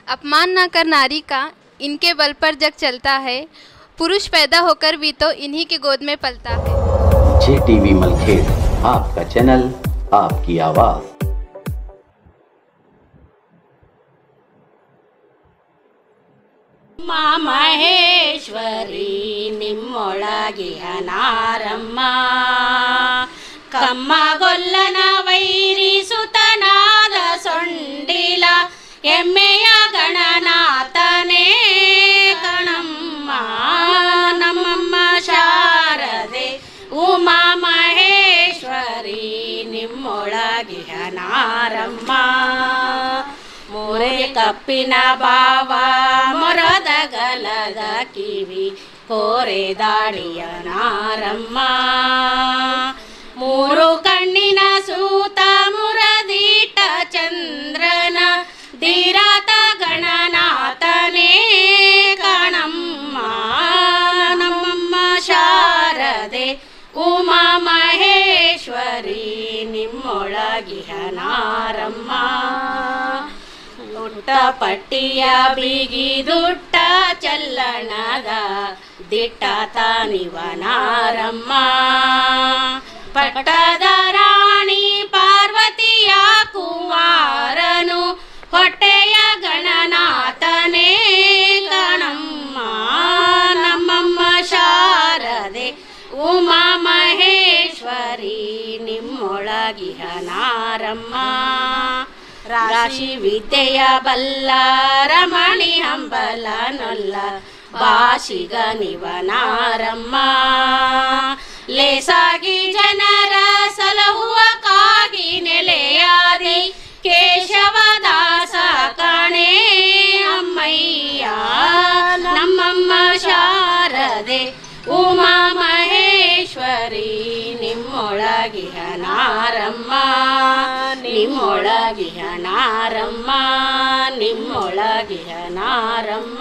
अपमान न कर नारी का इनके बल पर जग चलता है पुरुष पैदा होकर भी तो इन्हीं के गोद में पलता है जे टीवी मलखेड़ आपका चैनल आपकी आवाज़ ಮಾ ಮಹೇಶ್ವರಿ ನಿಮ್ಮೊಳಗಿಯ ನಾರಮ್ಮ ಕಮ್ಮಗೊಲ್ಲನ ವೈರಿಸುತನಾದ ಸೊಂಡಿಲ ಎಮ್ಮೆಯ ಗಣನಾಥನೇ ಗಣಮ್ಮ ನಮ್ಮಮ್ಮ ಶಾರದೆ ಉಮಾ ಮಹೇಶ್ವರಿ ನಿಮ್ಮೊಳಗಿಯ ನಾರಮ್ಮ ಮೋರೆ ಕಪ್ಪಿನ ಬಾವ ಮೊರದ ಗಲದ ಕಿವಿ ಕೋರೆ ದಾಡಿಯ ನಾರಮ್ಮ ಮೂರು ಕಣ್ಣಿನ ಸೂತ ಮುರದೀಟ ಚಂದ್ರನ ಧೀರಾತ ಗಣನಾಥನೇ ಕಣಮ್ಮ ನಮ್ಮಮ್ಮ ಶಾರದೆ ಉಮಾ ಮಹೇಶ್ವರಿ ನಿಮ್ಮೊಳಗಿಹ ನಾರಮ್ಮ ಉಟ್ಟ ಪಟ್ಟಿಯ ಬಿಗಿದುಟ್ಟ ಚಲ್ಲಣದ ದಿಟ್ಟ ತಾನಿವ ನಾರಮ್ಮ ಪಟ್ಟದ ರಾಣಿ ಪಾರ್ವತಿಯ ಕುಮಾರನು ಹೊಟ್ಟೆಯ ಗಣನಾಥನೇ ಗಣಮ್ಮ ನಮ್ಮಮ್ಮ ಶಾರದೆ ಉಮಾ ಮಹೇಶ್ವರಿ ನಿಮ್ಮೊಳಗಿಹ ನಾರಮ್ಮ ರಾಶಿ ವಿದ್ಯೆಯ ಬಲ್ಲ ರಮಣಿ ಹಂಬಲ ನೊಲ್ಲ ಭಾಷಿಗ ನಿವನಾರಮ್ಮ ಲೇಸಾಗಿ ಜನರ ಸಲಹುವ ಕಾಗಿ ನೆಲೆಯಾದಿ ಕೇಶವದಾಸ ಕಣೆ ಅಮ್ಮಯ್ಯ ನಮ್ಮಮ್ಮ ಶಾರದೆ ಉಮಾ ಮಹೇಶ್ವರಿ ನಿಮ್ಮೊಳಗಿಹ ನಾರಮ್ಮ ನಿಮ್ಮೊಳಗಿಹ ನಾರಮ್ಮ ನಿಮ್ಮೊಳಗಿಹ ನಾರಮ್ಮ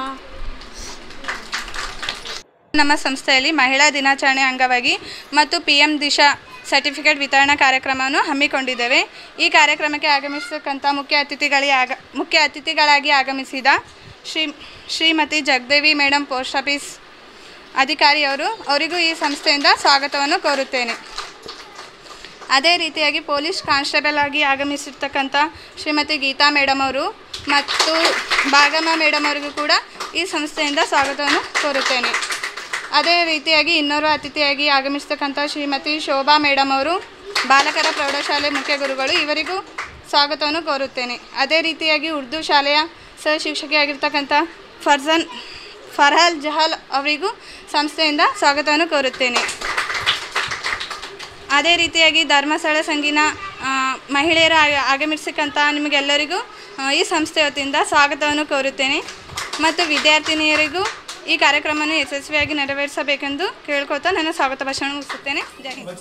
ನಮ್ಮ ಸಂಸ್ಥೆಯಲ್ಲಿ ಮಹಿಳಾ ದಿನಾಚರಣೆ ಅಂಗವಾಗಿ ಮತ್ತು ಪಿ ಎಂ ದಿಶಾ ಸರ್ಟಿಫಿಕೇಟ್ ವಿತರಣಾ ಕಾರ್ಯಕ್ರಮವನ್ನು ಹಮ್ಮಿಕೊಂಡಿದ್ದೇವೆ ಈ ಕಾರ್ಯಕ್ರಮಕ್ಕೆ ಆಗಮಿಸತಕ್ಕಂಥ ಮುಖ್ಯ ಅತಿಥಿಗಳಿಗೆ ಆಗ ಮುಖ್ಯ ಅತಿಥಿಗಳಾಗಿ ಆಗಮಿಸಿದ Shri Shrimati Jagadevi madam post office ಅಧಿಕಾರಿಯವರು ಅವರಿಗೂ ಈ ಸಂಸ್ಥೆಯಿಂದ ಸ್ವಾಗತವನ್ನು ಕೋರುತ್ತೇನೆ ಅದೇ ರೀತಿಯಾಗಿ ಪೊಲೀಸ್ ಕಾನ್ಸ್ಟೇಬಲ್ ಆಗಿ ಆಗಮಿಸಿರ್ತಕ್ಕಂಥ ಶ್ರೀಮತಿ ಗೀತಾ ಮೇಡಮ್ ಅವರು ಮತ್ತು ಭಾಗಮ್ಮ ಮೇಡಮ್ ಅವರಿಗೂ ಕೂಡ ಈ ಸಂಸ್ಥೆಯಿಂದ ಸ್ವಾಗತವನ್ನು ಕೋರುತ್ತೇನೆ ಅದೇ ರೀತಿಯಾಗಿ ಇನ್ನೋರ್ವ ಅತಿಥಿಯಾಗಿ ಆಗಮಿಸ್ತಕ್ಕಂಥ ಶ್ರೀಮತಿ ಶೋಭಾ ಮೇಡಮ್ ಅವರು ಬಾಲಕರ ಪ್ರೌಢಶಾಲೆ ಮುಖ್ಯ ಗುರುಗಳು ಇವರಿಗೂ ಸ್ವಾಗತವನ್ನು ಕೋರುತ್ತೇನೆ ಅದೇ ರೀತಿಯಾಗಿ ಉರ್ದು ಶಾಲೆಯ ಸಹ ಶಿಕ್ಷಕಿಯಾಗಿರ್ತಕ್ಕಂಥ ಫರ್ಜನ್ ಫರ್ಹಲ್ ಜಹಲ್ ಅವರಿಗೂ ಸಂಸ್ಥೆಯಿಂದ ಸ್ವಾಗತವನ್ನು ಕೋರುತ್ತೇನೆ ಅದೇ ರೀತಿಯಾಗಿ ಧರ್ಮಸ್ಥಳ ಸಂಗೀನ ಆ, ಮಹಿಳೆಯರು ಆಗ- ಆಗಮಿಸಕ್ಕಂಥ ನಿಮಗೆಲ್ಲರಿಗೂ ಆ, ಈ ಸಂಸ್ಥೆ ವತಿಯಿಂದ ಸ್ವಾಗತವನ್ನು ಕೋರುತ್ತೇನೆ ಮತ್ತು ವಿದ್ಯಾರ್ಥಿನಿಯರಿಗೂ ಈ ಕಾರ್ಯಕ್ರಮವನ್ನು ಯಶಸ್ವಿಯಾಗಿ ನೆರವೇರಿಸಬೇಕೆಂದು ಕೇಳ್ಕೊತಾ ನನ್ನ ಸ್ವಾಗತ ಭಾಷಣ ಮುಗಿಸುತ್ತೇನೆ ಜೈ ಹಿಂದ್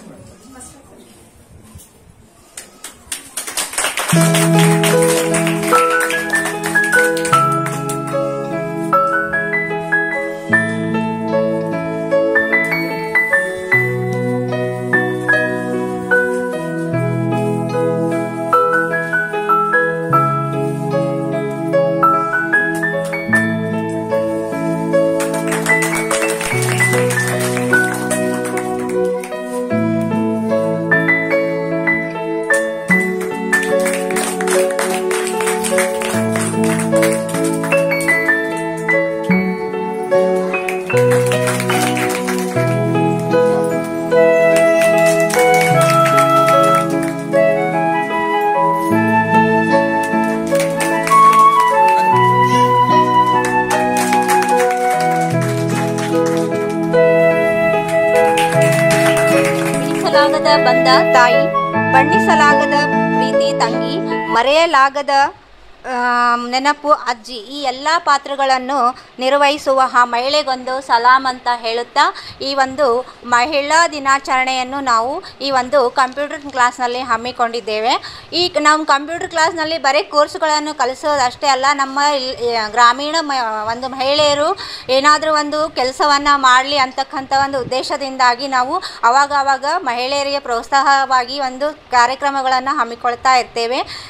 ಮೀಸಲಾಗದ ಬಂದ ತಾಯಿ ಬಣ್ಣಿಸಲಾಗದ ಪ್ರೀತಿ ತಂಗಿ ಮರೆಯಲಾಗದ ಆಮ್, ನೆನಪು ಅಜ್ಜಿ ಈ ಎಲ್ಲ ಪಾತ್ರಗಳನ್ನು ನಿರ್ವಹಿಸುವ ಆ ಮಹಿಳೆಗೊಂದು ಸಲಾಂ ಅಂತ ಹೇಳುತ್ತಾ ಈ ಒಂದು ಮಹಿಳಾ ದಿನಾಚರಣೆಯನ್ನು ನಾವು ಈ ಒಂದು ಕಂಪ್ಯೂಟರ್ ಕ್ಲಾಸ್ನಲ್ಲಿ ಹಮ್ಮಿಕೊಂಡಿದ್ದೇವೆ ಈ ನಾವು ಕಂಪ್ಯೂಟರ್ ಕ್ಲಾಸ್ನಲ್ಲಿ ಬರೀ ಕೋರ್ಸ್ಗಳನ್ನು ಕಲಿಸೋದಷ್ಟೇ ಅಲ್ಲ ನಮ್ಮ ಇಲ್- ಆ, ಗ್ರಾಮೀಣ ಮ ಒಂದು ಮಹಿಳೆಯರು ಏನಾದರೂ ಒಂದು ಕೆಲಸವನ್ನು ಮಾಡಲಿ ಅಂತಕ್ಕಂಥ ಒಂದು ಉದ್ದೇಶದಿಂದಾಗಿ ನಾವು ಅವಾಗ ಅವಾಗ ಮಹಿಳೆಯರಿಗೆ ಪ್ರೋತ್ಸಾಹವಾಗಿ ಒಂದು ಕಾರ್ಯಕ್ರಮಗಳನ್ನು ಹಮ್ಮಿಕೊಳ್ತಾ ಇರ್ತೇವೆ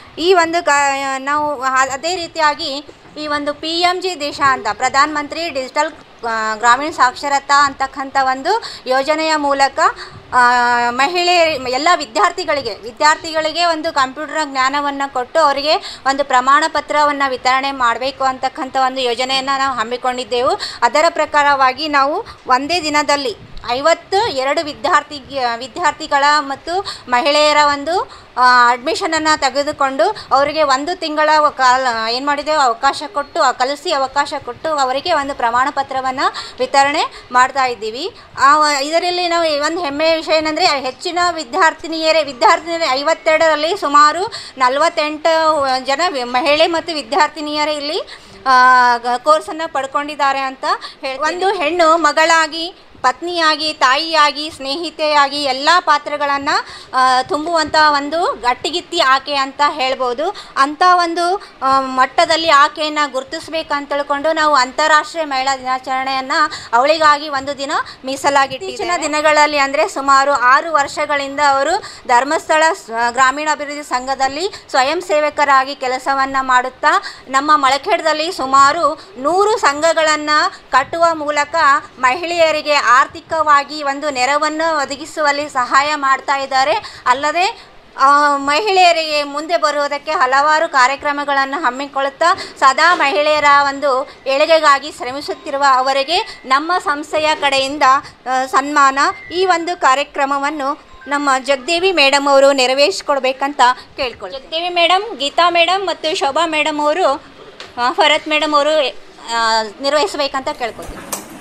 ಈ ಒಂದು ಕ ನಾವು ಅ- ಅದೇ ರೀತಿಯಾಗಿ ಈ ಒಂದು ಪಿ ಎಮ್ ಜಿ ದೇಶ ಅಂತ ಪ್ರಧಾನ ಮಂತ್ರಿ ಡಿಜಿಟಲ್ ಆ, ಗ್ರಾಮೀಣ ಸಾಕ್ಷರತಾ ಅಂತಕ್ಕಂಥ ಒಂದು ಯೋಜನೆಯ ಮೂಲಕ ಆ, ಮಹಿಳೆ ಎಲ್ಲ ವಿದ್ಯಾರ್ಥಿಗಳಿಗೆ ವಿದ್ಯಾರ್ಥಿಗಳಿಗೆ ಒಂದು ಕಂಪ್ಯೂಟರ್ ಜ್ಞಾನವನ್ನು ಕೊಟ್ಟು ಅವರಿಗೆ ಒಂದು ಪ್ರಮಾಣ ಪತ್ರವನ್ನು ವಿತರಣೆ ಮಾಡಬೇಕು ಅಂತಕ್ಕಂಥ ಒಂದು ಯೋಜನೆಯನ್ನು ನಾವು ಹಮ್ಮಿಕೊಂಡಿದ್ದೆವು ಅದರ ಪ್ರಕಾರವಾಗಿ ನಾವು ಒಂದೇ ದಿನದಲ್ಲಿ ಐವತ್ತು ಎರಡು ವಿದ್ಯಾರ್ಥಿ ವಿದ್ಯಾರ್ಥಿಗಳ ಮತ್ತು ಮಹಿಳೆಯರ ಒಂದು ಅಡ್ಮಿಷನನ್ನು ತೆಗೆದುಕೊಂಡು ಅವರಿಗೆ ಒಂದು ತಿಂಗಳ ಕಾಲ ಏನು ಮಾಡಿದೆವು ಅವಕಾಶ ಕೊಟ್ಟು ಆ ಕಲಿಸಿ ಅವಕಾಶ ಕೊಟ್ಟು ಅವರಿಗೆ ಒಂದು ಪ್ರಮಾಣ ಪತ್ರವನ್ನು ವಿತರಣೆ ಮಾಡ್ತಾ ಇದ್ದೀವಿ ಆ ವ- ಇದರಲ್ಲಿ ನಾವು ಒಂದು ಹೆಮ್ಮೆಯ ವಿಷಯ ಏನಂದರೆ ಹೆಚ್ಚಿನ ವಿದ್ಯಾರ್ಥಿನಿಯರೇ ವಿದ್ಯಾರ್ಥಿನಿಯರೇ ಐವತ್ತೆರಡರಲ್ಲಿ ಸುಮಾರು ನಲವತ್ತೆಂಟು ಜನ ವಿ- ಮಹಿಳೆ ಮತ್ತು ವಿದ್ಯಾರ್ಥಿನಿಯರೇ ಇಲ್ಲಿ ಕೋರ್ಸನ್ನು ಪಡ್ಕೊಂಡಿದ್ದಾರೆ ಅಂತ ಹೇಳಿ ಒಂದು ಹೆಣ್ಣು ಮಗಳಾಗಿ ಪತ್ನಿಯಾಗಿ ತಾಯಿಯಾಗಿ ಸ್ನೇಹಿತೆಯಾಗಿ ಎಲ್ಲ ಪಾತ್ರಗಳನ್ನು ತುಂಬುವಂಥ ಒಂದು ಗಟ್ಟಿಗಿತ್ತಿ ಆಕೆ ಅಂತ ಹೇಳ್ಬೋದು ಅಂಥ ಒಂದು ಆ, ಮಟ್ಟದಲ್ಲಿ ಆಕೆಯನ್ನು ಗುರುತಿಸ್ಬೇಕಂತ ತಿಳ್ಕೊಂಡು ನಾವು ಅಂತಾರಾಷ್ಟ್ರೀಯ ಮಹಿಳಾ ದಿನಾಚರಣೆಯನ್ನು ಅವಳಿಗಾಗಿ ಒಂದು ದಿನ ಮೀಸಲಾಗಿ ಇತ್ತೀಚಿನ ದಿನಗಳಲ್ಲಿ ಅಂದರೆ ಸುಮಾರು ಆರು ವರ್ಷಗಳಿಂದ ಅವರು ಧರ್ಮಸ್ಥಳ ಸ- ಗ್ರಾಮೀಣಾಭಿವೃದ್ಧಿ ಸಂಘದಲ್ಲಿ ಸ್ವಯಂ ಸೇವಕರಾಗಿ ಕೆಲಸವನ್ನು ಮಾಡುತ್ತಾ ನಮ್ಮ ಮಳಖೇಡದಲ್ಲಿ ಸುಮಾರು ನೂರು ಸಂಘಗಳನ್ನು ಕಟ್ಟುವ ಮೂಲಕ ಮಹಿಳೆಯರಿಗೆ ಆರ್ಥಿಕವಾಗಿ ಒಂದು ನೆರವನ್ನು ಒದಗಿಸುವಲ್ಲಿ ಸಹಾಯ ಮಾಡ್ತಾ ಇದ್ದಾರೆ ಅಲ್ಲದೆ ಆ, ಮಹಿಳೆಯರಿಗೆ ಮುಂದೆ ಬರುವುದಕ್ಕೆ ಹಲವಾರು ಕಾರ್ಯಕ್ರಮಗಳನ್ನು ಹಮ್ಮಿಕೊಳ್ಳುತ್ತಾ ಸದಾ ಮಹಿಳೆಯರ ಒಂದು ಏಳಿಗೆಗಾಗಿ ಶ್ರಮಿಸುತ್ತಿರುವ ಅವರಿಗೆ ನಮ್ಮ ಸಂಸ್ಥೆಯ ಕಡೆಯಿಂದ ಆ, ಸನ್ಮಾನ ಈ ಒಂದು ಕಾರ್ಯಕ್ರಮವನ್ನು ನಮ್ಮ ಜಗದೇವಿ ಮೇಡಮ್ ಅವರು ನೆರವೇರಿಸಿಕೊಡ್ಬೇಕಂತ ಕೇಳ್ಕೊಳ್ಳಿ ಜಗದೇವಿ ಮೇಡಮ್ ಗೀತಾ ಮೇಡಮ್ ಮತ್ತು ಶೋಭಾ ಮೇಡಮ್ ಅವರು ಆ, ಭರತ್ ಮೇಡಮ್ ಅವರು ಆ, ನಿರ್ವಹಿಸಬೇಕಂತ ಕೇಳ್ಕೊತೀನಿ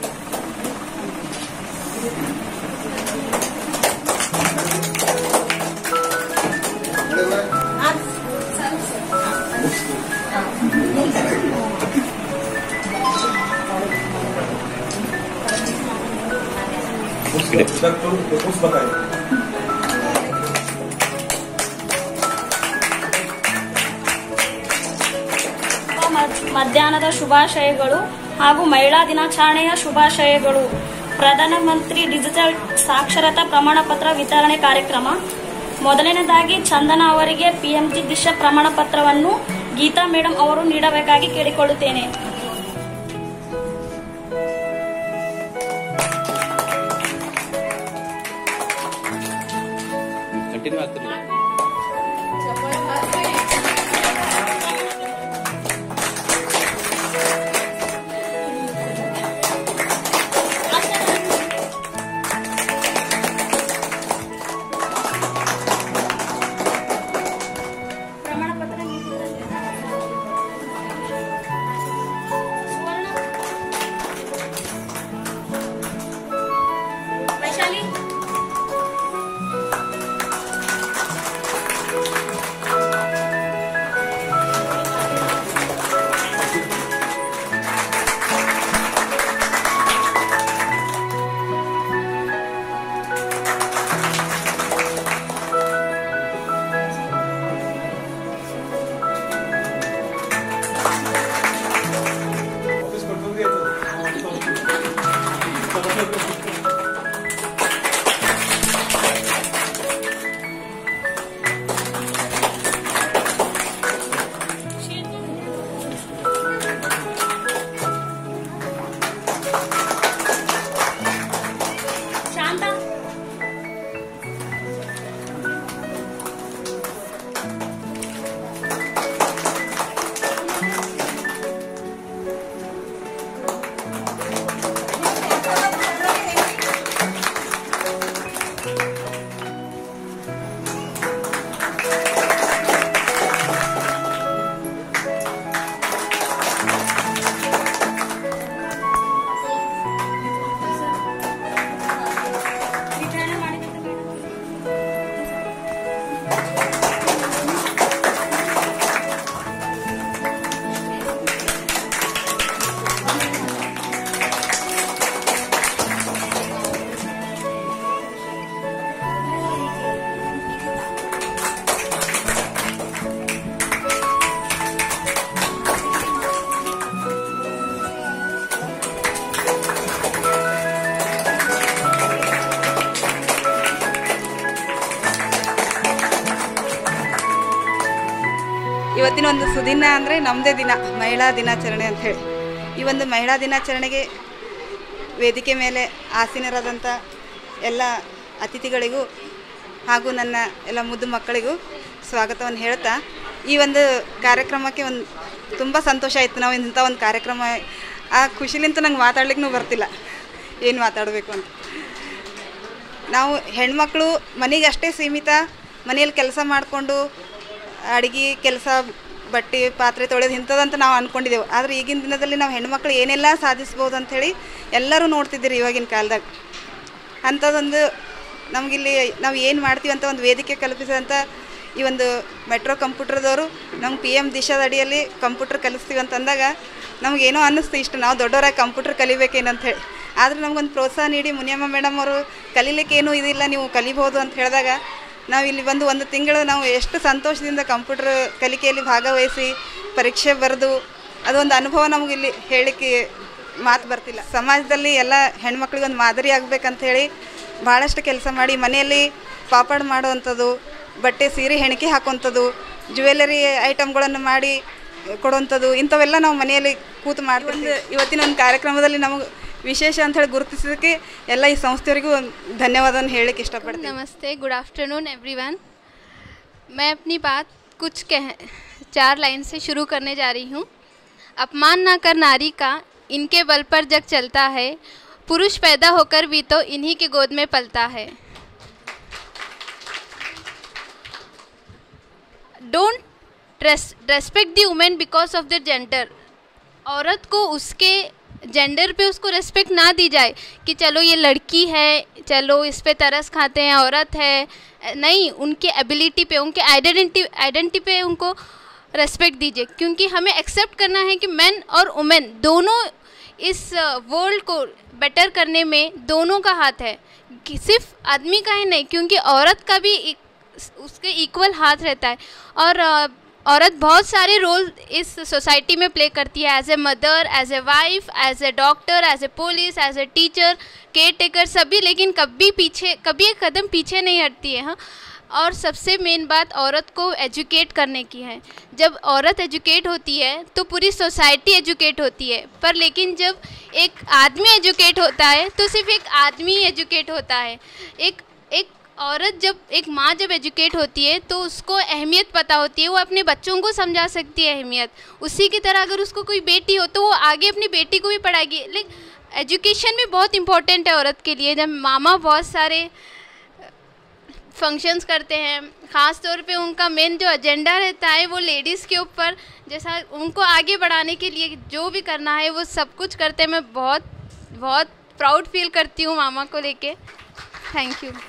ಮ- ಮಧ್ಯಾಹ್ನದ ಶುಭಾಶಯಗಳು ಹಾಗೂ ಮಹಿಳಾ ದಿನಾಚರಣೆಯ ಶುಭಾಶಯಗಳು ಪ್ರಧಾನಮಂತ್ರಿ ಡಿಜಿಟಲ್ ಸಾಕ್ಷರತಾ ಪ್ರಮಾಣ ಪತ್ರ ವಿತರಣೆ ಕಾರ್ಯಕ್ರಮ ಮೊದಲನೇದಾಗಿ ಚಂದನ ಅವರಿಗೆ ಪಿಎಂಜಿ ದಿಶಾ ಪ್ರಮಾಣ ಪತ್ರವನ್ನು ಗೀತಾ ಮೇಡಮ್ ಅವರು ನೀಡಬೇಕಾಗಿ ಕೇಳಿಕೊಳ್ಳುತ್ತೇನೆ ಕಂಟಿನ್ಯೂ ಆಗ್ತಿರಲಿಲ್ಲ ಪ್ರಮಾಣ ಪತ್ರ ಇವತ್ತಿನ ಒಂದು ಸುದಿನ ಅಂದರೆ ನಮ್ಮದೇ ದಿನ ಮಹಿಳಾ ದಿನಾಚರಣೆ ಅಂಥೇಳಿ ಈ ಒಂದು ಮಹಿಳಾ ದಿನಾಚರಣೆಗೆ ವೇದಿಕೆ ಮೇಲೆ ಆಸೀನರಾದಂಥ ಎಲ್ಲ ಅತಿಥಿಗಳಿಗೂ ಹಾಗೂ ನನ್ನ ಎಲ್ಲ ಮುದ್ದು ಮಕ್ಕಳಿಗೂ ಸ್ವಾಗತವನ್ನು ಹೇಳ್ತಾ ಈ ಒಂದು ಕಾರ್ಯಕ್ರಮಕ್ಕೆ ಒಂದು ತುಂಬ ಸಂತೋಷ ಆಯಿತು ನಾವು ಇಂಥ ಒಂದು ಕಾರ್ಯಕ್ರಮ ಆ ಖುಷಿಲಿಂತ ನಂಗೆ ಮಾತಾಡ್ಲಿಕ್ಕೂ ಬರ್ತಿಲ್ಲ ಏನು ಮಾತಾಡಬೇಕು ಅಂತ ನಾವು ಹೆಣ್ಮಕ್ಳು ಮನೆಗೆ ಅಷ್ಟೇ ಸೀಮಿತ ಮನೆಯಲ್ಲಿ ಕೆಲಸ ಮಾಡಿಕೊಂಡು ಅಡುಗೆ ಕೆಲಸ ಬಟ್ಟೆ ಪಾತ್ರೆ ತೊಳೆದು ಇಂಥದ್ದಂತ ನಾವು ಅಂದ್ಕೊಂಡಿದ್ದೆವು ಆದರೆ ಈಗಿನ ದಿನದಲ್ಲಿ ನಾವು ಹೆಣ್ಮಕ್ಳು ಏನೆಲ್ಲ ಸಾಧಿಸ್ಬೋದು ಅಂಥೇಳಿ ಎಲ್ಲರೂ ನೋಡ್ತಿದ್ದೀರಿ ಇವಾಗಿನ ಕಾಲದಾಗ ಅಂಥದ್ದೊಂದು ನಮಗಿಲ್ಲಿ ನಾವು ಏನು ಮಾಡ್ತೀವಿ ಅಂತ ಒಂದು ವೇದಿಕೆ ಕಲ್ಪಿಸಿದಂಥ ಈ ಒಂದು ಮೆಟ್ರೋ ಕಂಪ್ಯೂಟರ್ದವರು ನಮ್ಗೆ ಪಿ ಎಮ್ ದಿಶಾದ ಅಡಿಯಲ್ಲಿ ಕಂಪ್ಯೂಟರ್ ಕಲಿಸ್ತೀವಿ ಅಂತಂದಾಗ ನಮಗೇನೋ ಅನ್ನಿಸ್ತು ಇಷ್ಟು ನಾವು ದೊಡ್ಡವರಾಗಿ ಕಂಪ್ಯೂಟರ್ ಕಲಿಬೇಕೇನು ಅಂತ ಹೇಳಿ ಆದರೆ ನಮಗೊಂದು ಪ್ರೋತ್ಸಾಹ ನೀಡಿ ಮುನಿಯಮ್ಮ ಮೇಡಮ್ ಅವರು ಕಲೀಲಿಕ್ಕೆ ಏನೂ ಇದಿಲ್ಲ ನೀವು ಕಲಿಬೋದು ಅಂತ ಹೇಳಿದಾಗ ನಾವು ಇಲ್ಲಿ ಬಂದು ಒಂದು ತಿಂಗಳು ನಾವು ಎಷ್ಟು ಸಂತೋಷದಿಂದ ಕಂಪ್ಯೂಟರ್ ಕಲಿಕೆಯಲ್ಲಿ ಭಾಗವಹಿಸಿ ಪರೀಕ್ಷೆ ಬರೆದು ಅದೊಂದು ಅನುಭವ ನಮಗೆ ಇಲ್ಲಿ ಹೇಳಲಿಕ್ಕೆ ಮಾತು ಬರ್ತಿಲ್ಲ ಸಮಾಜದಲ್ಲಿ ಎಲ್ಲ ಹೆಣ್ಮಕ್ಳಿಗೆ ಒಂದು ಮಾದರಿ ಆಗ್ಬೇಕಂತ ಹೇಳಿ ಭಾಳಷ್ಟು ಕೆಲಸ ಮಾಡಿ ಮನೆಯಲ್ಲಿ ಪಾಪಡ್ ಮಾಡುವಂಥದ್ದು ಬಟ್ಟೆ ಸೀರೆ ಹೆಣಿಕೆ ಹಾಕುವಂಥದ್ದು ಜ್ಯುವೆಲರಿ ಐಟಮ್ಗಳನ್ನು ಮಾಡಿ ಕೊಡುವಂಥದ್ದು ಇಂಥವೆಲ್ಲ ನಾವು ಮನೆಯಲ್ಲಿ ಕೂತು ಮಾಡ್ತೀವಿ ಇವತ್ತಿನ ಒಂದು ಕಾರ್ಯಕ್ರಮದಲ್ಲಿ ನಮಗೆ ವಿಶೇಷ ಅಂತ ಹೇಳಿ ಗುರುತಿಸೋದಕ್ಕೆ ಎಲ್ಲ ಈ ಸಂಸ್ಥೆಯವರಿಗೂ ಒಂದು ಧನ್ಯವಾದವನ್ನು ಹೇಳಲಿಕ್ಕೆ ಇಷ್ಟಪಡ್ತೀನಿ नमस्ते गुड आफ्टरनून एवरीवन मैं अपनी बात कुछ कह चार लाइन से शुरू करने जा रही हूँ अपमान ना कर नारी का इनके बल पर जग चलता है पुरुष पैदा होकर भी तो इन्हीं के गोद में पलता है don't respect the women because of the gender औरत को उसके जेंडर पे उसको रेस्पेक्ट ना दी जाए कि चलो ये लड़की है चलो इस पे तरस खाते हैं औरत है नहीं उनके एबिलिटी पे उनके आइडेंटिटी आइडेंटिटी पे उनको रेस्पेक्ट दीजिए क्योंकि हमें एक्सेप्ट करना है कि मैन और वुमेन दोनों इस वर्ल्ड को बेटर करने में दोनों का हाथ है कि सिर्फ आदमी का ही नहीं क्योंकि औरत का भी एक, उसके इक्वल हाथ रहता है और अ, औरत बहुत सारे रोल इस सोसाइटी में प्ले करती है as a mother as a wife as a doctor as a police as a teacher caretaker सभी लेकिन कभी पीछे कभी एक कदम पीछे नहीं हटती है हाँ और सबसे मेन बात औरत को एजुकेट करने की है जब औरत एजुकेट होती है तो पूरी सोसाइटी एजुकेट होती है पर लेकिन जब एक आदमी एजुकेट होता है तो सिर्फ एक आदमी एजुकेट होता है एक एक औरत जब एक माँ जब एजुकेट होती है तो उसको अहमियत पता होती है वो अपने बच्चों को समझा सकती है अहमियत उसी की तरह अगर उसको कोई बेटी हो तो वो आगे अपनी बेटी को भी पढ़ाएगी लेकिन एजुकेशन भी बहुत इंपॉर्टेंट है औरत के लिए जब मामा बहुत सारे फंक्शंस करते हैं ख़ास तौर पे उनका मेन जो एजेंडा रहता है वो लेडीज़ के ऊपर जैसा उनको आगे बढ़ाने के लिए जो भी करना है वो सब कुछ करते हैं मैं बहुत बहुत प्राउड फील करती हूँ मामा को लेके थैंक यू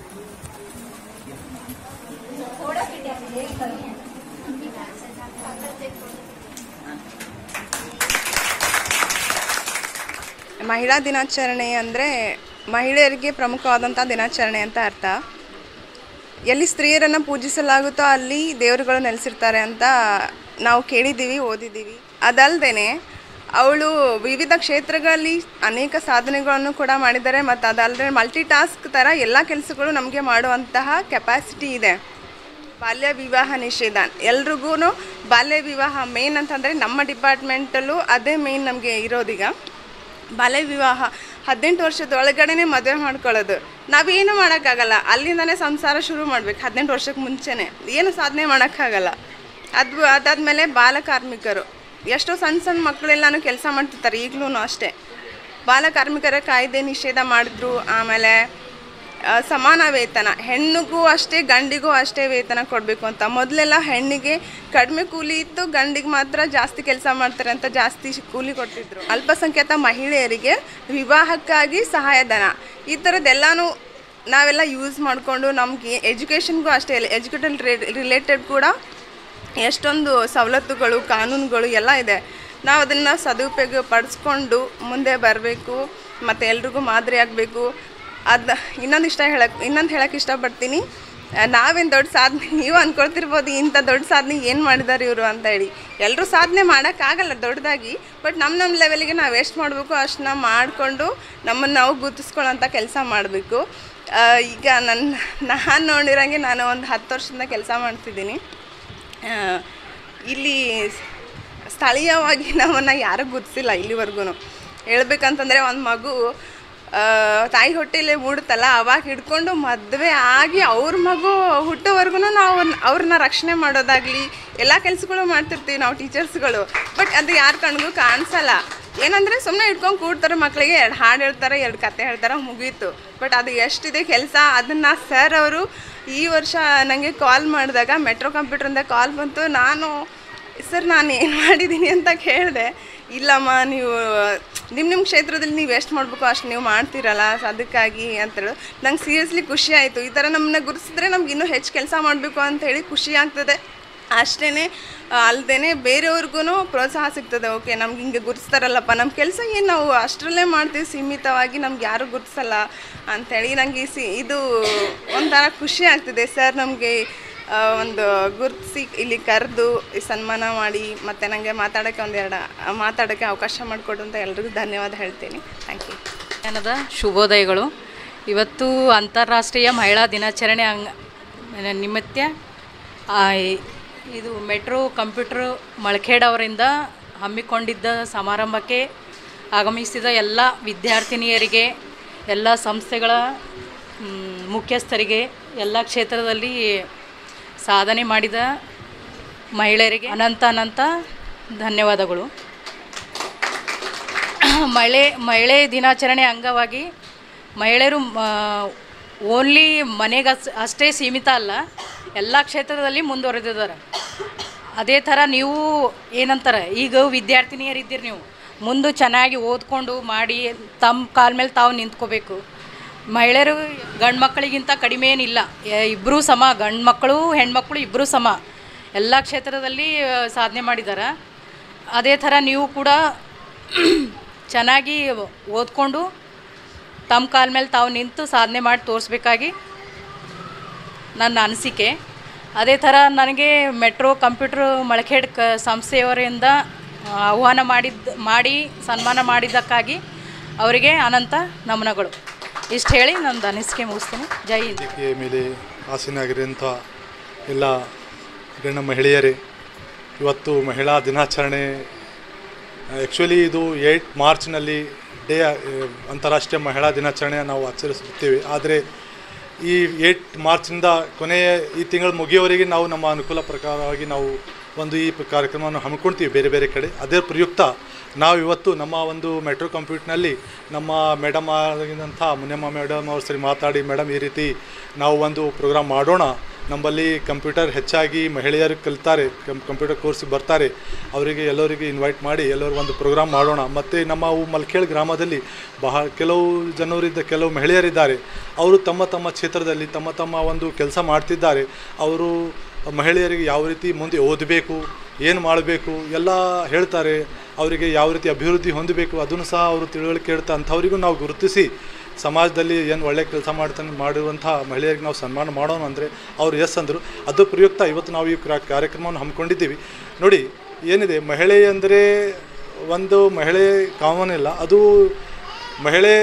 ಮಹಿಳಾ ದಿನಾಚರಣೆ ಅಂದರೆ ಮಹಿಳೆಯರಿಗೆ ಪ್ರಮುಖವಾದಂಥ ದಿನಾಚರಣೆ ಅಂತ ಅರ್ಥ ಎಲ್ಲಿ ಸ್ತ್ರೀಯರನ್ನು ಪೂಜಿಸಲಾಗುತ್ತೋ ಅಲ್ಲಿ ದೇವರುಗಳು ನೆಲೆಸಿರ್ತಾರೆ ಅಂತ ನಾವು ಕೇಳಿದ್ದೀವಿ ಓದಿದ್ದೀವಿ ಅದಲ್ಲದೆ ಅವಳು ವಿವಿಧ ಕ್ಷೇತ್ರಗಳಲ್ಲಿ ಅನೇಕ ಸಾಧನೆಗಳನ್ನು ಕೂಡ ಮಾಡಿದ್ದಾರೆ ಮತ್ತು ಅದಲ್ಲದೆ ಮಲ್ಟಿ ಟಾಸ್ಕ್ ಥರ ಎಲ್ಲ ಕೆಲಸಗಳು ನಮಗೆ ಮಾಡುವಂತಹ ಕೆಪಾಸಿಟಿ ಇದೆ ಬಾಲ್ಯ ವಿವಾಹ ನಿಷೇಧ ಎಲ್ರಿಗೂ ಬಾಲ್ಯ ವಿವಾಹ ಮೇನ್ ಅಂತಂದರೆ ನಮ್ಮ ಡಿಪಾರ್ಟ್ಮೆಂಟಲ್ಲೂ ಅದೇ ಮೇನ್ ನಮಗೆ ಇರೋದೀಗ ಬಾಲ್ಯ ವಿವಾಹ ಹದಿನೆಂಟು ವರ್ಷದ ಒಳಗಡೆನೆ ಮದುವೆ ಮಾಡ್ಕೊಳ್ಳೋದು ನಾವೇನು ಮಾಡೋಕ್ಕಾಗಲ್ಲ ಅಲ್ಲಿಂದನೇ ಸಂಸಾರ ಶುರು ಮಾಡ್ಬೇಕು ಹದಿನೆಂಟು ವರ್ಷಕ್ಕೆ ಮುಂಚೆನೇ ಏನು ಸಾಧನೆ ಮಾಡೋಕ್ಕಾಗಲ್ಲ ಅದು ಅದಾದಮೇಲೆ ಬಾಲ ಕಾರ್ಮಿಕರು ಎಷ್ಟೋ ಸಣ್ಣ ಸಣ್ಣ ಮಕ್ಕಳೆಲ್ಲನೂ ಕೆಲಸ ಮಾಡ್ತಿರ್ತಾರೆ ಈಗಲೂ ಅಷ್ಟೇ ಬಾಲ ಕಾರ್ಮಿಕರ ಕಾಯ್ದೆ ನಿಷೇಧ ಮಾಡಿದ್ರು ಆಮೇಲೆ ಆ, ಸಮಾನ ವೇತನ ಹೆಣ್ಣಿಗೂ ಅಷ್ಟೇ ಗಂಡಿಗೂ ಅಷ್ಟೇ ವೇತನ ಕೊಡಬೇಕು ಅಂತ ಮೊದಲೆಲ್ಲ ಹೆಣ್ಣಿಗೆ ಕಡಿಮೆ ಕೂಲಿ ಇತ್ತು ಗಂಡಿಗೆ ಮಾತ್ರ ಜಾಸ್ತಿ ಕೆಲಸ ಮಾಡ್ತಾರೆ ಅಂತ ಜಾಸ್ತಿ ಶ್- ಕೂಲಿ ಕೊಡ್ತಿದ್ರು ಅಲ್ಪಸಂಖ್ಯಾತ ಮಹಿಳೆಯರಿಗೆ ವಿವಾಹಕ್ಕಾಗಿ ಸಹಾಯಧನ ಈ ಥರದ್ದೆಲ್ಲನೂ ನಾವೆಲ್ಲ ಯೂಸ್ ಮಾಡಿಕೊಂಡು ನಮಗೆ ಎಜುಕೇಷನ್ಗೂ ಅಷ್ಟೇ ಎಜುಕೇಟಲ್ ರಿಲೇಟೆಡ್ ಕೂಡ ಎಷ್ಟೊಂದು ಸವಲತ್ತುಗಳು ಕಾನೂನುಗಳು ಎಲ್ಲ ಇದೆ ನಾವು ಅದನ್ನು ಸದುಪಯೋಗ ಪಡಿಸ್ಕೊಂಡು ಮುಂದೆ ಬರಬೇಕು ಮತ್ತು ಎಲ್ರಿಗೂ ಮಾದರಿ ಆಗಬೇಕು ಅದು ಇನ್ನೊಂದು ಇಷ್ಟ ಹೇಳಕ್ಕೆ ಇನ್ನೊಂದು ಹೇಳಕ್ಕೆ ಇಷ್ಟಪಡ್ತೀನಿ ನಾವೇನು ದೊಡ್ಡ ಸಾಧನೆ ನೀವು ಅಂದ್ಕೊಳ್ತಿರ್ಬೋದು ಇಂಥ ದೊಡ್ಡ ಸಾಧನೆ ಏನು ಮಾಡಿದ್ದಾರೆ ಇವರು ಅಂತ ಹೇಳಿ ಎಲ್ಲರೂ ಸಾಧನೆ ಮಾಡೋಕ್ಕಾಗಲ್ಲ ದೊಡ್ಡದಾಗಿ ಬಟ್ ನಮ್ಮ ನಮ್ಮ ಲೆವೆಲಿಗೆ ನಾವು ಎಷ್ಟು ಮಾಡಬೇಕು ಅಷ್ಟನ್ನ ಮಾಡಿಕೊಂಡು ನಮ್ಮನ್ನು ನಾವು ಗುರುತಿಸ್ಕೊಳ್ಳೋಂಥ ಕೆಲಸ ಮಾಡಬೇಕು ಈಗ ನನ್ನ ನಾನು ನೋಡಿರಂಗೆ ನಾನು ಒಂದು ಹತ್ತು ವರ್ಷದಿಂದ ಕೆಲಸ ಮಾಡ್ತಿದ್ದೀನಿ ಆ, ಇಲ್ಲಿ ಸ್ಥಳೀಯವಾಗಿ ನಮ್ಮನ್ನು ಯಾರೂ ಗುರ್ತಿಸಿಲ್ಲ ಇಲ್ಲಿವರೆಗೂ ಹೇಳ್ಬೇಕಂತಂದರೆ ಒಂದು ಮಗು ಆ, ತಾಯಿ ಹೊಟ್ಟೆಲೆ ಮೂಡುತ್ತಲ್ಲ ಅವಾಗ ಹಿಡ್ಕೊಂಡು ಮದುವೆ ಆಗಿ ಅವ್ರ ಮಗು ಹುಟ್ಟೋವರೆಗೂ ನಾವು ಅವ್ರ್ನ- ಅವ್ರನ್ನ ರಕ್ಷಣೆ ಮಾಡೋದಾಗಲಿ ಎಲ್ಲ ಕೆಲಸಗಳು ಮಾಡ್ತಿರ್ತೀವಿ ನಾವು ಟೀಚರ್ಸ್ಗಳು ಬಟ್ ಅದು ಯಾರ ಕಣ್ಗೂ ಕಾಣಿಸಲ್ಲ ಏನಂದರೆ ಸುಮ್ಮನೆ ಇಟ್ಕೊಂಡು ಕೂಡ್ತಾರೆ ಮಕ್ಕಳಿಗೆ ಎರಡು ಹಾಡು ಹೇಳ್ತಾರೆ ಎರಡು ಕತೆ ಹೇಳ್ತಾರೆ ಮುಗೀತು ಬಟ್ ಅದು ಎಷ್ಟಿದೆ ಕೆಲಸ ಅದನ್ನು ಸರ್ ಅವರು ಈ ವರ್ಷ ನನಗೆ ಕಾಲ್ ಮಾಡಿದಾಗ ಮೆಟ್ರೋ ಕಂಪ್ಯೂಟ್ರಿಂದ ಕಾಲ್ ಬಂತು ನಾನು ಸರ್ ನಾನು ಏನು ಮಾಡಿದ್ದೀನಿ ಅಂತ ಕೇಳಿದೆ ಇಲ್ಲಮ್ಮ ನೀವು ನಿಮ್ಮ ನಿಮ್ಮ ಕ್ಷೇತ್ರದಲ್ಲಿ ನೀವು ಎಷ್ಟು ಮಾಡಬೇಕು ಅಷ್ಟು ನೀವು ಮಾಡ್ತೀರಲ್ಲ ಸೊ ಅದಕ್ಕಾಗಿ ಅಂತೇಳಿ ನಂಗೆ ಸೀರಿಯಸ್ಲಿ ಖುಷಿ ಆಯಿತು ಈ ಥರ ನಮ್ಮನ್ನ ಗುರುತಿಸಿದ್ರೆ ನಮ್ಗೆ ಇನ್ನೂ ಹೆಚ್ಚು ಕೆಲಸ ಮಾಡಬೇಕು ಅಂತ ಹೇಳಿ ಖುಷಿ ಆಗ್ತದೆ ಅಷ್ಟೇ ಅಲ್ಲದೆ ಬೇರೆಯವ್ರಿಗೂ ಪ್ರೋತ್ಸಾಹ ಸಿಗ್ತದೆ ಓಕೆ ನಮ್ಗೆ ಹಿಂಗೆ ಗುರುತಿಸ್ತಾರಲ್ಲಪ್ಪ ನಮ್ಮ ಕೆಲಸ ಏನು ನಾವು ಅಷ್ಟರಲ್ಲೇ ಮಾಡ್ತೀವಿ ಸೀಮಿತವಾಗಿ ನಮ್ಗೆ ಯಾರೂ ಗುರುತಿಸಲ್ಲ ಅಂಥೇಳಿ ನನಗೆ ಸಿ ಇದು ಒಂಥರ ಖುಷಿ ಆಗ್ತಿದೆ ಸರ್ ನಮಗೆ ಒಂದು ಗುರುತಿಸಿ ಇಲ್ಲಿ ಕರೆದು ಸನ್ಮಾನ ಮಾಡಿ ಮತ್ತು ನನಗೆ ಮಾತಾಡೋಕ್ಕೆ ಒಂದೆರಡು ಮಾತಾಡೋಕ್ಕೆ ಅವಕಾಶ ಮಾಡಿಕೊಡು ಅಂತ ಎಲ್ರಿಗೂ ಧನ್ಯವಾದ ಹೇಳ್ತೀನಿ ಥ್ಯಾಂಕ್ ಯು ಮಧ್ಯಾಹ್ನದ ಶುಭೋದಯಗಳು ಇವತ್ತು ಅಂತಾರಾಷ್ಟ್ರೀಯ ಮಹಿಳಾ ದಿನಾಚರಣೆ ಅಂಗ ನಿಮಿತ್ತ ಆ, ಇದು ಮೆಟ್ರೋ ಕಂಪ್ಯೂಟರ್ ಮಳಖೇಡ್ ಅವರಿಂದ ಹಮ್ಮಿಕೊಂಡಿದ್ದ ಸಮಾರಂಭಕ್ಕೆ ಆಗಮಿಸಿದ ಎಲ್ಲ ವಿದ್ಯಾರ್ಥಿನಿಯರಿಗೆ ಎಲ್ಲ ಸಂಸ್ಥೆಗಳ ಮ್, ಮುಖ್ಯಸ್ಥರಿಗೆ ಎಲ್ಲ ಕ್ಷೇತ್ರದಲ್ಲಿ ಸಾಧನೆ ಮಾಡಿದ ಮಹಿಳೆಯರಿಗೆ ಅನಂತ ಅನಂತ ಧನ್ಯವಾದಗಳು ಮಹಿಳೆ ಮಹಿಳೆ ದಿನಾಚರಣೆ ಅಂಗವಾಗಿ ಮಹಿಳೆಯರು ಓನ್ಲಿ ಮನೆಗೆ ಅಸ್ ಅಷ್ಟೇ ಸೀಮಿತ ಅಲ್ಲ ಎಲ್ಲ ಕ್ಷೇತ್ರದಲ್ಲಿ ಮುಂದುವರೆದಿದ್ದಾರೆ ಅದೇ ಥರ ನೀವು ಏನಂತಾರೆ ಈಗ ವಿದ್ಯಾರ್ಥಿನಿಯರಿದ್ದೀರಿ ನೀವು ಮುಂದೆ ಚೆನ್ನಾಗಿ ಓದ್ಕೊಂಡು ಮಾಡಿ ತಮ್ಮ ಕಾಲ ಮೇಲೆ ತಾವು ನಿಂತ್ಕೋಬೇಕು ಮಹಿಳೆಯರು ಗಂಡು ಮಕ್ಕಳಿಗಿಂತ ಕಡಿಮೆ ಏನಿಲ್ಲ ಇಬ್ಬರೂ ಸಮ ಗಂಡು ಮಕ್ಕಳು ಹೆಣ್ಮಕ್ಳು ಇಬ್ಬರೂ ಸಮ ಎಲ್ಲ ಕ್ಷೇತ್ರದಲ್ಲಿ ಆ, ಸಾಧನೆ ಮಾಡಿದ್ದಾರೆ ಅದೇ ಥರ ನೀವು ಕೂಡ ಚೆನ್ನಾಗಿ ಓದ್ಕೊಂಡು ತಮ್ಮ ಕಾಲ ಮೇಲೆ ತಾವು ನಿಂತು ಸಾಧನೆ ಮಾಡಿ ತೋರಿಸ್ಬೇಕಾಗಿ ನನ್ನ ಅನಿಸಿಕೆ ಅದೇ ಥರ ನನಗೆ ಮೆಟ್ರೋ ಕಂಪ್ಯೂಟ್ರ್ ಮಳಖೇಡ್ ಕ ಸಂಸ್ಥೆಯವರಿಂದ ಆ, ಆಹ್ವಾನ ಮಾಡಿದ್ದ ಮಾಡಿ ಸನ್ಮಾನ ಮಾಡಿದ್ದಕ್ಕಾಗಿ ಅವರಿಗೆ ಅನಂತ ನಮನಗಳು ಇಷ್ಟು ಹೇಳಿ ನನ್ನ ಅನಿಸಿಕೆ ಮುಗಿಸ್ತೀನಿ ಜೈ ಹಿಂದ್ ವೇದಿಕೆಯ ಮೇಲೆ ಆಸೀನಾಗಿರುವಂಥ ಎಲ್ಲ ಗಣ್ಯ ಮಹಿಳೆಯರೇ ಇವತ್ತು ಮಹಿಳಾ ದಿನಾಚರಣೆ ಆ್ಯಕ್ಚುಲಿ ಇದು ಏಯ್ಟ್ ಮಾರ್ಚ್ನಲ್ಲಿ ಡೇ ಅಂತಾರಾಷ್ಟ್ರೀಯ ಮಹಿಳಾ ದಿನಾಚರಣೆ ನಾವು ಆಚರಿಸುತ್ತೇವೆ ಆದರೆ ಈ ಏಯ್ಟ್ ಮಾರ್ಚ್ನಿಂದ ಕೊನೆಯ ಈ ತಿಂಗಳು ಮುಗಿಯವರೆಗೆ ನಾವು ನಮ್ಮ ಅನುಕೂಲ ಪ್ರಕಾರವಾಗಿ ನಾವು ಒಂದು ಈ ಪ- ಕಾರ್ಯಕ್ರಮವನ್ನು ಹಮ್ಮಿಕೊಳ್ತೀವಿ ಬೇರೆ ಬೇರೆ ಕಡೆ ಅದೇ ಪ್ರಯುಕ್ತ ನಾವು ಇವತ್ತು ನಮ್ಮ ಒಂದು ಮೆಟ್ರೋ ಕಂಪ್ಯೂಟ್ರ್ನಲ್ಲಿ ನಮ್ಮ ಮೇಡಮ್ ಆಗಿದ್ದಂಥ ಮುನಿಯಮ್ಮ ಮೇಡಮ್ ಅವ್ರ ಸರಿ ಮಾತಾಡಿ ಮೇಡಮ್ ಈ ರೀತಿ ನಾವು ಒಂದು ಪ್ರೋಗ್ರಾಮ್ ಮಾಡೋಣ ನಮ್ಮಲ್ಲಿ ಕಂಪ್ಯೂಟರ್ ಹೆಚ್ಚಾಗಿ ಮಹಿಳೆಯರು ಕಲಿತಾರೆ ಕಂ- ಕಂಪ್ಯೂಟರ್ ಕೋರ್ಸಿಗೆ ಬರ್ತಾರೆ ಅವರಿಗೆ ಎಲ್ಲರಿಗೆ ಇನ್ವೈಟ್ ಮಾಡಿ ಎಲ್ಲರೂ ಒಂದು ಪ್ರೋಗ್ರಾಮ್ ಮಾಡೋಣ ಮತ್ತು ನಮ್ಮ ಅವು ಮಲ್ಕೇಳ್ ಗ್ರಾಮದಲ್ಲಿ ಬಹಳ ಕೆಲವು ಜನರಿದ್ದ ಕೆಲವು ಮಹಿಳೆಯರಿದ್ದಾರೆ ಅವರು ತಮ್ಮ ತಮ್ಮ ಕ್ಷೇತ್ರದಲ್ಲಿ ತಮ್ಮ ತಮ್ಮ ಒಂದು ಕೆಲಸ ಮಾಡ್ತಿದ್ದಾರೆ ಅವರು ಮಹಿಳೆಯರಿಗೆ ಯಾವ ರೀತಿ ಮುಂದೆ ಓದಬೇಕು ಏನು ಮಾಡಬೇಕು ಎಲ್ಲ ಹೇಳ್ತಾರೆ ಅವರಿಗೆ ಯಾವ ರೀತಿ ಅಭಿವೃದ್ಧಿ ಹೊಂದಬೇಕು ಅದನ್ನು ಸಹ ಅವರು ತಿಳುವಳಿಕೆ ಹೇಳ್ತಾ ಅಂಥವರಿಗೂ ನಾವು ಗುರುತಿಸಿ ಸಮಾಜದಲ್ಲಿ ಏನು ಒಳ್ಳೆ ಕೆಲಸ ಮಾಡ್ತಾನೆ ಮಾಡಿರುವಂಥ ಮಹಿಳೆಯರಿಗೆ ನಾವು ಸನ್ಮಾನ ಮಾಡೋಣ ಅಂದರೆ ಅವ್ರು ಎಸ್ ಅಂದರು ಅದು ಪ್ರಯುಕ್ತ ಇವತ್ತು ನಾವು ಈ ಕ್ರಾ- ಕಾರ್ಯಕ್ರಮವನ್ನು ಹಮ್ಮಿಕೊಂಡಿದ್ದೀವಿ ನೋಡಿ ಏನಿದೆ ಮಹಿಳೆ ಅಂದರೆ ಒಂದು ಮಹಿಳೆ ಕಾಮನ್ ಇಲ್ಲ ಅದು ಮಹಿಳೆ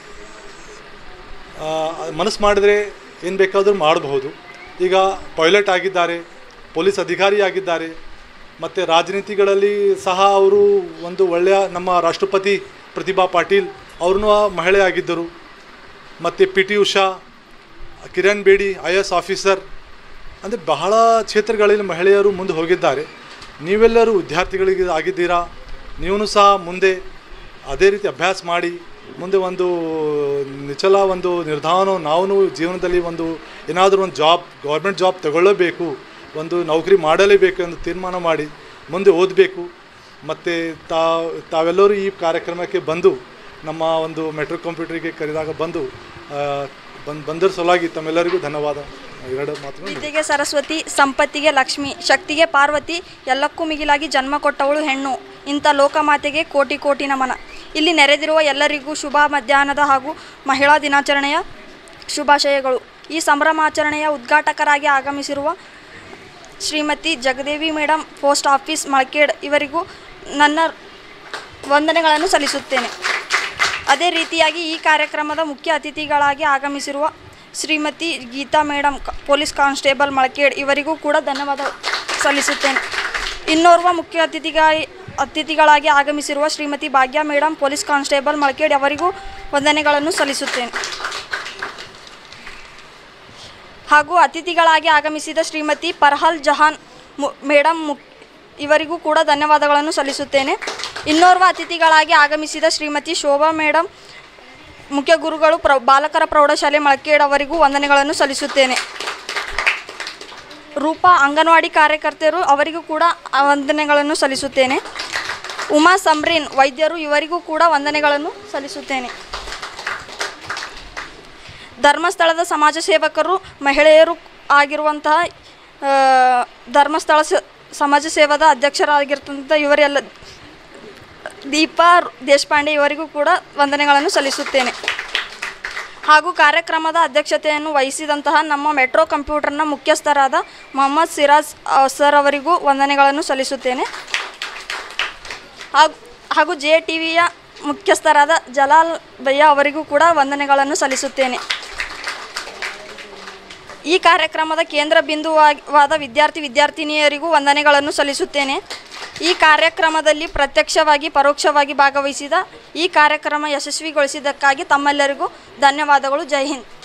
ಮನಸ್ಸು ಮಾಡಿದರೆ ಏನು ಬೇಕಾದರೂ ಮಾಡಬಹುದು ಈಗ ಪೈಲಟ್ ಆಗಿದ್ದಾರೆ ಪೊಲೀಸ್ ಅಧಿಕಾರಿ ಆಗಿದ್ದಾರೆ ಮತ್ತು ರಾಜನೀತಿಗಳಲ್ಲಿ ಸಹ ಅವರು ಒಂದು ಒಳ್ಳೆಯ ನಮ್ಮ ರಾಷ್ಟ್ರಪತಿ ಪ್ರತಿಭಾ ಪಾಟೀಲ್ ಅವ್ರನ್ನೂ ಮಹಿಳೆ ಆಗಿದ್ದರು ಮತ್ತು P T Usha Kiran Bedi I S officer ಅಂದರೆ ಬಹಳ ಕ್ಷೇತ್ರಗಳಲ್ಲಿ ಮಹಿಳೆಯರು ಮುಂದೆ ಹೋಗಿದ್ದಾರೆ ನೀವೆಲ್ಲರೂ ವಿದ್ಯಾರ್ಥಿಗಳಿಗೆ ಆಗಿದ್ದೀರಾ ನೀವು ಸಹ ಮುಂದೆ ಅದೇ ರೀತಿ ಅಭ್ಯಾಸ ಮಾಡಿ ಮುಂದೆ ಒಂದು ನಿಚಲ ಒಂದು ನಿರ್ಧಾರ ನಾವು ಜೀವನದಲ್ಲಿ ಒಂದು ಏನಾದರೂ ಒಂದು ಜಾಬ್ ಗೌರ್ಮೆಂಟ್ ಜಾಬ್ ತಗೊಳ್ಳಬೇಕು ಒಂದು ನೌಕರಿ ಮಾಡಲೇಬೇಕು ಎಂದು ತೀರ್ಮಾನ ಮಾಡಿ ಮುಂದೆ ಓದಬೇಕು ಮತ್ತು ತಾವು ತಾವೆಲ್ಲರೂ ಈ ಕಾರ್ಯಕ್ರಮಕ್ಕೆ ಬಂದು ನಮ್ಮ ಒಂದು ಮೆಟ್ರೋ ಕಂಪ್ಯೂಟರಿಗೆ ಕರೆದಾಗ ಬಂದು ಬಂದು ಬಂದರ ಸಲುವಾಗಿ ತಮ್ಮೆಲ್ಲರಿಗೂ ಧನ್ಯವಾದ ಎರಡು ಮಾತುಗಳು ವಿದ್ಯೆಗೆ ಸರಸ್ವತಿ ಸಂಪತ್ತಿಗೆ ಲಕ್ಷ್ಮಿ ಶಕ್ತಿಗೆ ಪಾರ್ವತಿ ಎಲ್ಲಕ್ಕೂ ಮಿಗಿಲಾಗಿ ಜನ್ಮ ಕೊಟ್ಟವಳು ಹೆಣ್ಣು ಇಂಥ ಲೋಕಮಾತೆಗೆ ಕೋಟಿ ಕೋಟಿ ನಮನ ಇಲ್ಲಿ ನೆರೆದಿರುವ ಎಲ್ಲರಿಗೂ ಶುಭ ಮಧ್ಯಾಹ್ನದ ಹಾಗೂ ಮಹಿಳಾ ದಿನಾಚರಣೆಯ ಶುಭಾಶಯಗಳು ಈ ಸಂಭ್ರಮಾಚರಣೆಯ ಉದ್ಘಾಟಕರಾಗಿ ಆಗಮಿಸಿರುವ Shrimati Jagadevi madam post office Malkhed ಇವರಿಗೂ ನನ್ನ ವಂದನೆಗಳನ್ನು ಸಲ್ಲಿಸುತ್ತೇನೆ ಅದೇ ರೀತಿಯಾಗಿ ಈ ಕಾರ್ಯಕ್ರಮದ ಮುಖ್ಯ ಅತಿಥಿಗಳಾಗಿ ಆಗಮಿಸಿರುವ ಶ್ರೀಮತಿ ಗೀತಾ ಮೇಡಮ್ ಕ- ಪೊಲೀಸ್ ಕಾನ್ಸ್ಟೇಬಲ್ ಮಳಕೇಡ್ ಇವರಿಗೂ ಕೂಡ ಧನ್ಯವಾದ ಸಲ್ಲಿಸುತ್ತೇನೆ ಇನ್ನೋರ್ವ ಮುಖ್ಯ ಅತಿಥಿಗಾಗಿ ಅತಿಥಿಗಳಾಗಿ ಆಗಮಿಸಿರುವ ಶ್ರೀಮತಿ ಭಾಗ್ಯ ಮೇಡಮ್ ಪೊಲೀಸ್ ಕಾನ್ಸ್ಟೇಬಲ್ ಮಳಕೇಡ್ ಅವರಿಗೂ ವಂದನೆಗಳನ್ನು ಸಲ್ಲಿಸುತ್ತೇನೆ ಹಾಗೂ ಅತಿಥಿಗಳಾಗಿ ಆಗಮಿಸಿದ ಶ್ರೀಮತಿ ಪರ್ಹಲ್ ಜಹಾನ್ ಮು- ಮೇಡಮ್ ಮುಕ್ ಇವರಿಗೂ ಕೂಡ ಧನ್ಯವಾದಗಳನ್ನು ಸಲ್ಲಿಸುತ್ತೇನೆ ಇನ್ನೋರ್ವ ಅತಿಥಿಗಳಾಗಿ ಆಗಮಿಸಿದ ಶ್ರೀಮತಿ ಶೋಭಾ ಮೇಡಮ್ ಮುಖ್ಯ ಗುರುಗಳು ಪ್ರ ಬಾಲಕರ ಪ್ರೌಢಶಾಲೆ ಮಳಕೇಡ್ ಅವರಿಗೂ ವಂದನೆಗಳನ್ನು ಸಲ್ಲಿಸುತ್ತೇನೆ ರೂಪಾ ಅಂಗನವಾಡಿ ಕಾರ್ಯಕರ್ತೆಯರು ಅವರಿಗೂ ಕೂಡ ಆ ವಂದನೆಗಳನ್ನು ಸಲ್ಲಿಸುತ್ತೇನೆ ಉಮಾ ಸಮ್ರೀನ್ ವೈದ್ಯರು ಇವರಿಗೂ ಕೂಡ ವಂದನೆಗಳನ್ನು ಸಲ್ಲಿಸುತ್ತೇನೆ ಧರ್ಮಸ್ಥಳದ ಸಮಾಜ ಸೇವಕರು ಮಹಿಳೆಯರು ಆಗಿರುವಂತಹ ಆ, ಧರ್ಮಸ್ಥಳ ಸ- ಸಮಾಜ ಸೇವಾದ ಅಧ್ಯಕ್ಷರಾಗಿರ್ತಂಥ ಇವರೆಲ್ಲ ದೀಪಾ ದೇಶಪಾಂಡೆ ಇವರಿಗೂ ಕೂಡ ವಂದನೆಗಳನ್ನು ಸಲ್ಲಿಸುತ್ತೇನೆ ಹಾಗೂ ಕಾರ್ಯಕ್ರಮದ ಅಧ್ಯಕ್ಷತೆಯನ್ನು ವಹಿಸಿದಂತಹ ನಮ್ಮ ಮೆಟ್ರೋ ಕಂಪ್ಯೂಟರ್ನ ಮುಖ್ಯಸ್ಥರಾದ ಮೊಹಮ್ಮದ್ ಸಿರಾಜ್ ಆ, ಸರ್ ಅವರಿಗೂ ವಂದನೆಗಳನ್ನು ಸಲ್ಲಿಸುತ್ತೇನೆ ಹಾಗೂ ಹಾಗೂ ಜೆ ಟಿ ವಿಯ ಮುಖ್ಯಸ್ಥರಾದ ಜಲಾಲ್ ಭಯ್ಯ ಅವರಿಗೂ ಕೂಡ ವಂದನೆಗಳನ್ನು ಸಲ್ಲಿಸುತ್ತೇನೆ ಈ ಕಾರ್ಯಕ್ರಮದ ಕೇಂದ್ರ ಬಿಂದುವಾದ ವಿದ್ಯಾರ್ಥಿ ವಿದ್ಯಾರ್ಥಿನಿಯರಿಗೂ ವಂದನೆಗಳನ್ನು ಸಲ್ಲಿಸುತ್ತೇನೆ ಈ ಕಾರ್ಯಕ್ರಮದಲ್ಲಿ ಪ್ರತ್ಯಕ್ಷವಾಗಿ ಪರೋಕ್ಷವಾಗಿ ಭಾಗವಹಿಸಿದ ಈ ಕಾರ್ಯಕ್ರಮ ಯಶಸ್ವಿಗೊಳಿಸಿದ್ದಕ್ಕಾಗಿ ತಮ್ಮೆಲ್ಲರಿಗೂ ಧನ್ಯವಾದಗಳು ಜೈ ಹಿಂದ್